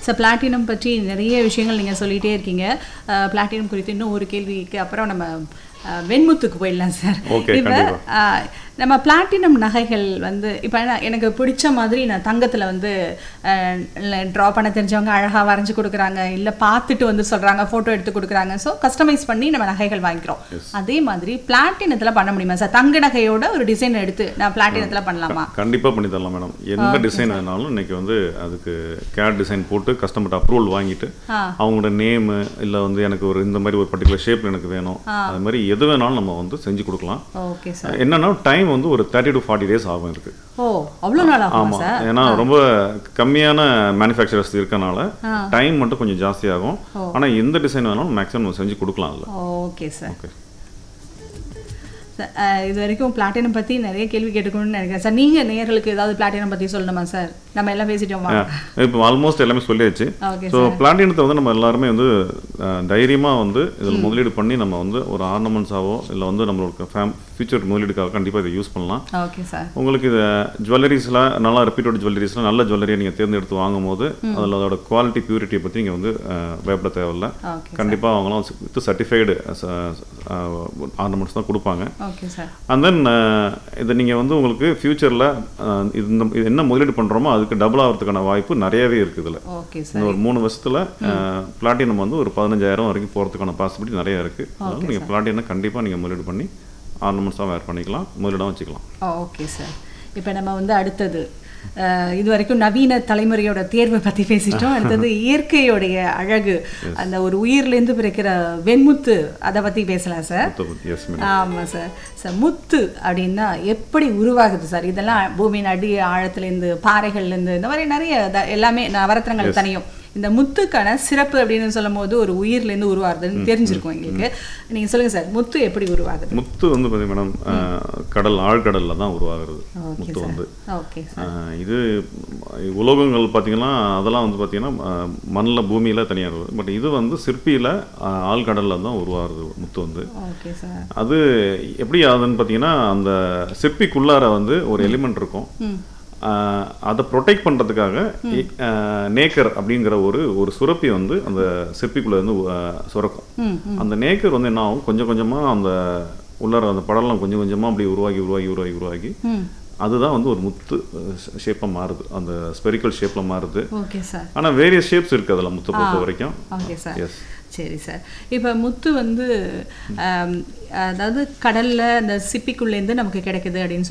So platinum பற்றி நிறைய விஷயங்கள் நீங்கள் சொல்லிகிட்டே இருக்கீங்க பிளாட்டினம் குறித்து இன்னும் ஒரு கேள்விக்கு அப்புறம் நம்ம அஹ், வெண்முத்துக்கு போயிடலாம் சார் Okay, இப்போ நம்ம பிளாட்டினம் நகைகள் வந்து இப்போ எனக்கு பிடிச்ச மாதிரி நான் தங்கத்தில் வந்து ட்ரா பண்ண தெரிஞ்சவங்க அழகாக வரைஞ்சி கொடுக்குறாங்க இல்லை பார்த்துட்டு வந்து சொல்கிறாங்க ஃபோட்டோ எடுத்து கொடுக்குறாங்க ஸோ கஸ்டமைஸ் பண்ணி நம்ம நகைகள் வாங்கிக்கிறோம் அதே மாதிரி பிளாட்டினத்தில் பண்ண முடியுமா சார் தங்க நகையோட ஒரு டிசைன் எடுத்து நான் பிளாட்டினத்தில் பண்ணலாமா கண்டிப்பா பண்ணி தரலாம் மேடம் எந்த டிசைன் வேணாலும் இன்னைக்கு வந்து அதுக்கு கேட் டிசைன் போட்டு கஸ்டமர்ட்ட அப்ரூவல் வாங்கிட்டு ஆ. அவங்களோட நேமு இல்ல வந்து எனக்கு ஒரு இந்த மாதிரி ஒரு பர்டிகுலர் ஷேப்ல எனக்கு வேணும் அது மாதிரி எது வேணாலும் நம்ம வந்து செஞ்சு கொடுக்கலாம் ஓகே சார் என்னன்னா டைம் வந்து ஒரு தேர்ட்டி டு ஃபார்ட்டி டேஸ் ஆகும் இருக்கு ஓ அவ்வளோ நாள் ஆகுமா ஆமா சார் ஏன்னா ரொம்ப கம்மியான மேனுஃபேக்சரர்ஸ் இருக்கனால டைம் மட்டும் கொஞ்சம் ஜாஸ்தியாகும் ஆனா எந்த டிசைன் வேணாலும் மேக்ஸிமம் நம்ம செஞ்சு கொடுக்கலாம்ல ஓகே சார் ஓகே சார், அஹ், இது வரைக்கும் பிளாட்டினம் பற்றி நிறைய கேள்வி கேட்டுக்கணும்னு நினைக்கிறேன் சார் நீங்கள் நேயர்களுக்கு ஏதாவது பிளாட்டினம் பற்றி சொல்லணுமா சார் நம்ம எல்லாம் பேசிட்டோமா இப்போ ஆல்மோஸ்ட் எல்லாமே சொல்லியாச்சு ஓகே ஸோ பிளாட்டினத்தை வந்து நம்ம எல்லாருமே வந்து தைரியமாக வந்து இதில் முதலீடு பண்ணி நம்ம வந்து ஒரு ஆர்னமெண்ட்ஸாவோ இல்லை வந்து நம்மளோட ஃபேம் ஃபியூச்சர் முதலீடுக்காக கண்டிப்பாக இதை யூஸ் பண்ணலாம் ஓகே சார் உங்களுக்கு இது ஜுவல்லரிஸில் நல்லா ரெப்யூட்டட் ஜுவல்லரிஸில் நல்ல ஜுவல்லரியை நீங்கள் தேர்ந்தெடுத்து வாங்கும் போது அதில் அதோட குவாலிட்டி பியூரிட்டியை பற்றி நீங்கள் வந்து அஹ், பயப்பட தேவையில்ல ஓகே கண்டிப்பாக அவங்களாம் வித் சர்டிஃபைடு ஆர்னமெண்ட்ஸ் தான் கொடுப்பாங்க ஓகே சார் அண்ட் தென் இதை நீங்கள் வந்து உங்களுக்கு ஃப்யூச்சரில் இந்த இது என்ன முதலீடு பண்ணுறோமோ அதுக்கு டபுள் ஆகிறதுக்கான வாய்ப்பு நிறையவே இருக்குது இதில் ஓகே சார் இன்னும் ஒரு மூணு வருஷத்தில் பிளாட்டினம் வந்து ஒரு பதினஞ்சாயிரம் வரைக்கும் போகிறதுக்கான பாசிபிலிட்டி நிறைய இருக்குது அதனால நீங்கள் பிளாட்டினம் கண்டிப்பாக நீங்கள் முதலீடு பண்ணி ஆர்னமெண்ட்ஸாக வேர் பண்ணிக்கலாம் முதலீடாக வச்சுக்கலாம் ஓகே சார் இப்போ நம்ம வந்து அடுத்தது அஹ், இது வரைக்கும் நவீன தலைமுறையோட தேர்வை பற்றி பேசிட்டோம் அடுத்தது இயற்கையோடைய அழகு அந்த ஒரு உயிர்லேருந்து பிறக்கிற வெண்முத்து அதை பற்றி பேசலாம் சார் எஸ் மேடம் ஆமாம் சார் சார் முத்து அப்படின்னா எப்படி உருவாகுது சார் இதெல்லாம் பூமியின் அடி ஆழத்துலேருந்து பாறைகள்லேருந்து இந்த மாதிரி நிறைய த- எல்லாமே நவரத்னங்கள் தனியும் இந்த முத்துக்கான சிறப்பு அப்படின்னு சொல்லும் போது ஒரு உயிர்லேருந்து உருவாகுதுன்னு தெரிஞ்சிருக்கும் எங்களுக்கு நீங்கள் சொல்லுங்கள் சார் முத்து எப்படி உருவாகுது முத்து வந்து பார்த்தீங்க மேடம் கடல் ஆழ்கடலில் தான் உருவாகிறது ஓகே முத்து சார் வந்து ஓகே சார் அஹ், இது உலோகங்கள் பார்த்தீங்கன்னா அதெல்லாம் வந்து பார்த்தீங்கன்னா மண்ணில் பூமியில் தனியாக இருக்குது பட் இது வந்து சிற்பியில் ஆழ்கடலில் தான் உருவாகுது முத்து வந்து ஓகே சார் அது எப்படி ஆகுதுன்னு பார்த்தீங்கன்னா அந்த சிற்பிக்குள்ளார வந்து ஒரு எலிமெண்ட் இருக்கும் ம் ஆஹ் அதை ப்ரொடெக்ட் பண்ணுறதுக்காக நேக்கர் அப்படிங்கிற ஒரு ஒரு சுரப்பி வந்து அந்த சிற்பிக்குள்ளே இருந்து ஆஹ் சுரக்கும் ம் அந்த நேக்கர் வந்து என்ன ஆகும் கொஞ்சம் கொஞ்சமாக அந்த உள்ளார அந்த படலம் கொஞ்சம் கொஞ்சமாக அப்படி உருவாகி உருவாகி உருவாகி உருவாகி ம் அதுதான் வந்து ஒரு முத்து ஷேப்பாக மாறுது அந்த ஸ்பெரிக்கல் ஷேப்பில் மாறுது ஓகே சார் ஆனால் வேரியஸ் ஷேப்ஸ் இருக்குது அதில் முத்தை பொறுத்த வரைக்கும் ஓகே சார் எஸ் சரி சார் இப்போ முத்து வந்து ஆம், அதாவது கடல்ல அந்த சிப்பிக்குள்ளேருந்து நமக்கு கிடைக்குது அப்படின்னு